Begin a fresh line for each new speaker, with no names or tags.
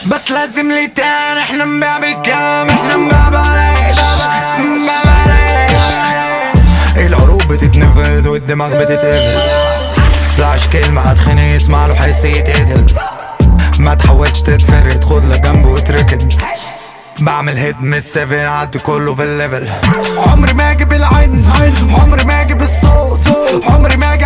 بس لازم لي تاني احنا نبيع بكام احنا نبيع بلاش نبيع بلاش العروق بتتنفض والدماغ بتتقفل بلاش كلمة هتخنق يسمع له حس يتقتل ما تحاولش تتفرد خد لك جنبه واتركن بعمل هيت من السيفن عدي كله بالليفل عمري ما اجي بالعين عمري ما اجي بالصوت عمري ما اجي